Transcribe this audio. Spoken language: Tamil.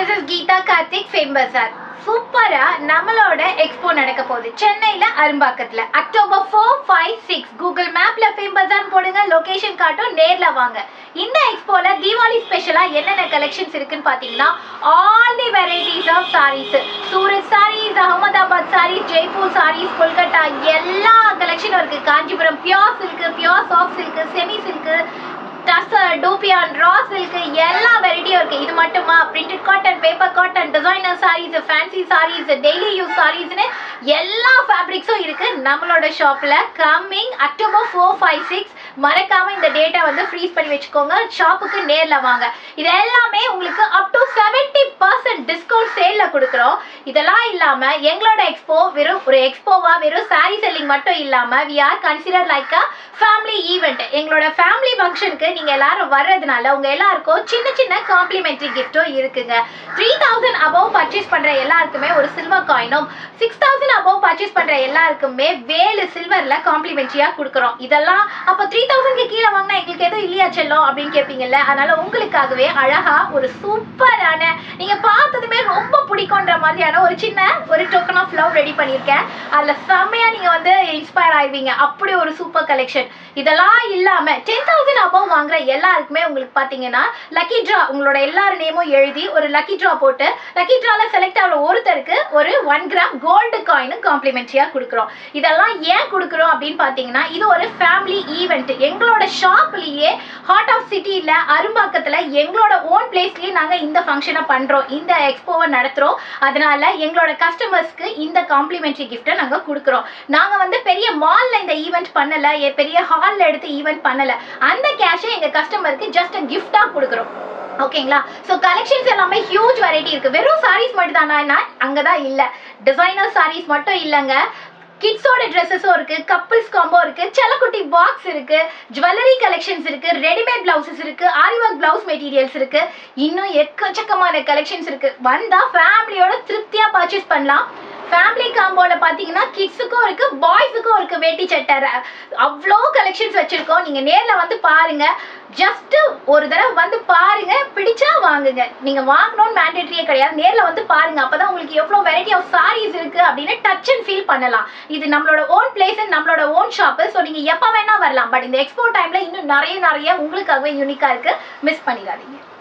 this is Geetha Karthik fame bazaar சூப்பரா நம்மளோட எக்ஸ்போ நடக்க போகுது சென்னையில அரும்பாக்கத்துல October four five six Google மேப்ல ஃபேம் பஜார் போடுங்க லொகேஷன் காட்டும் நேர்ல வாங்க இந்த எக்ஸ்போல தீபாவளி ஸ்பெஷலா என்னென்ன கலெக்ஷன்ஸ் இருக்குன்னு பாத்தீங்கன்னா all the varieties of sarees Surat sarees Ahmedabad sarees Jaipur sarees Kolkata எல்லா கலெக்ஷனும் இருக்கு Kanchipuram pure silk pure soft silk semi silk tussar dupion raw silk எல்லா வெரைட்டியும் இருக்கு இது மட்டுமா printed cotton paper cotton designer sarees fancy sarees daily use சாரீஸ்னு எல்லா ஃபேப்ரிக்ஸும் இருக்கு நம்மளோட ஷாப்ல coming October four five six மறக்காம இந்த டேட்டா வந்து ஃப்ரீஸ் பண்ணி வச்சுக்கோங்க ஷாப்புக்கு நேர்ல வாங்க இது எல்லாமே உங்களுக்கு up to seventy percent discount சேல்ல கொடுக்குறோம் இதெல்லாம் இல்லாம எங்களோட எக்ஸ்போ வெறும் ஒரு எக்ஸ்போவா வெறும் சாரி செல்லிங் மட்டும் இல்லாம we are consider like a family event எங்களோட ஃபேமிலி ஃபங்க்ஷனுக்கு நீங்க எல்லாரும் வர்றதுனால உங்க எல்லாருக்கும் சின்ன சின்ன காம்ப்ளிமெண்ட்ரி கிஃப்ட்டும் இருக்குங்க த்ரீ தௌசண்ட் அபவ் பர்ச்சேஸ் பண்ற எல்லாருக்குமே ஒரு சில்வர் காயினும் சிக்ஸ் தௌசண்ட் அபவ் பர்ச்சேஸ் பண்ற எல்லாருக்குமே வேலு சில்வர்ல காம்ப்ளிமெண்ட்ரியா கொடுக்குறோம் இதெல்லாம் அப்போ த்ரீ தௌசண்ட்க்கு கீழே வாங்கினா எங்களுக்கு எதுவும் இல்லையா செல்லம் அப்படின்னு கேட்பீங்கல்ல அதனால உங்களுக்காகவே அழகா ஒரு சூப்பரான நீங்க பார்த்ததுமே ரொம்ப பிடிக்கும்ன்ற மாதிரியான ஒரு சின்ன ஒரு டோக்கன் ஆஃப் லவ் ரெடி பண்ணியிருக்கேன் அதுல செம்மையா நீங்க வந்து இன்ஸ்பயர் ஆயிருவீங்க அப்படி ஒரு சூப்பர் கலெக்ஷன் இதெல்லாம் இல்லாம டென் தௌசண்ட் அபவ் வாங்குற எல்லாருக்குமே உங்களுக்கு பாத்தீங்கன்னா லக்கி ட்ரா உங்களோட எல்லார் நேமும் எழுதி ஒரு லக்கி ட்ரா போட்டு லக்கி ட்ரால செலக்ட் ஆகிற ஒருத்தருக்கு ஒரு ஒன் கிராம் கோல்டு காயினும் காம்ப்ளிமெண்ட்ரியா கொடுக்குறோம் இதெல்லாம் ஏன் கொடுக்குறோம் அப்படின்னு பாத்தீங்கன்னா இது ஒரு ஃபேமிலி ஈவெண்ட் எங்களோட ஷாப்லயே ஹார்ட் ஆஃப் சிட்டியில் அரும்பாக்கத்துல எங்களோட ஓன் பிளேஸ்லயே நாங்க இந்த ஃபங்க்ஷனை பண்றோம் இந்த எக்ஸ்போவை நடத்துறோம் அதனால எங்களோட கஸ்டமர்ஸ்க்கு இந்த காம்ப்ளிமெண்ட்ரி கிஃப்ட்டை நாங்க கொடுக்குறோம் நாங்க வந்து பெரிய மால்ல இந்த ஈவெண்ட் பண்ணல எ- பெரிய ஹால்ல எடுத்து ஈவெண்ட் பண்ணல அந்த கேஷை எங்க கஸ்டமருக்கு ஜஸ்ட் கிஃப்டா கொடுக்குறோம் ஓகேங்களா ஸோ கலெக்ஷன்ஸ் எல்லாமே ஹியூஜ் வெரைட்டி இருக்கு வெறும் சாரீஸ் மட்டும் தானா அங்கதான் இல்ல டிசைனர் சாரீஸ் மட்டும் இல்லைங்க கிட்ஸோட ட்ரெஸ்ஸஸும் இருக்கு கப்பிள்ஸ் காம்போ இருக்கு செல்லக்குட்டி பாக்ஸ் இருக்கு ஜுவல்லரி கலெக்ஷன்ஸ் இருக்கு ரெடிமேட் பிளவுசஸ் இருக்கு ஆரி ஒர்க் பிளவுஸ் மெட்டீரியல்ஸ் இருக்கு இன்னும் எக்கச்சக்கமான கலெக்ஷன்ஸ் இருக்கு வந்தா ஃபேமிலியோட திருப்தியா பர்ச்சேஸ் பண்ணலாம் ஃபேமிலி காம்போல பாத்தீங்கன்னா கிட்ஸுக்கும் இருக்கு பாய்ஸுக்கும் இருக்கு வேட்டி சட்டை ர- அவ்வளோ கலெக்ஷன்ஸ் வச்சிருக்கோம் நீங்க நேர்ல வந்து பாருங்க ஜஸ்ட் ஒரு தடவை வந்து பாருங்க பிடிச்சா வாங்குங்க நீங்க வாங்கணும்னு மேண்டேட்டரியே கிடையாது நேர்ல வந்து பாருங்க அப்பதான் உங்களுக்கு எவ்வளவு வெரைட்டி ஆஃப் சாரீஸ் இருக்கு அப்படின்னு டச் அண்ட் ஃபீல் பண்ணலாம் இது நம்மளோட ஓன் பிளேஸ் நம்மளோட ஓன் ஷாப்பு ஸோ நீங்க எப்ப வேணா வரலாம் பட் இந்த எக்ஸ்போ டைம்ல இன்னும் நிறைய நிறைய உங்களுக்காகவே யூனிக்கா இருக்கு மிஸ் பண்ணிடாதீங்க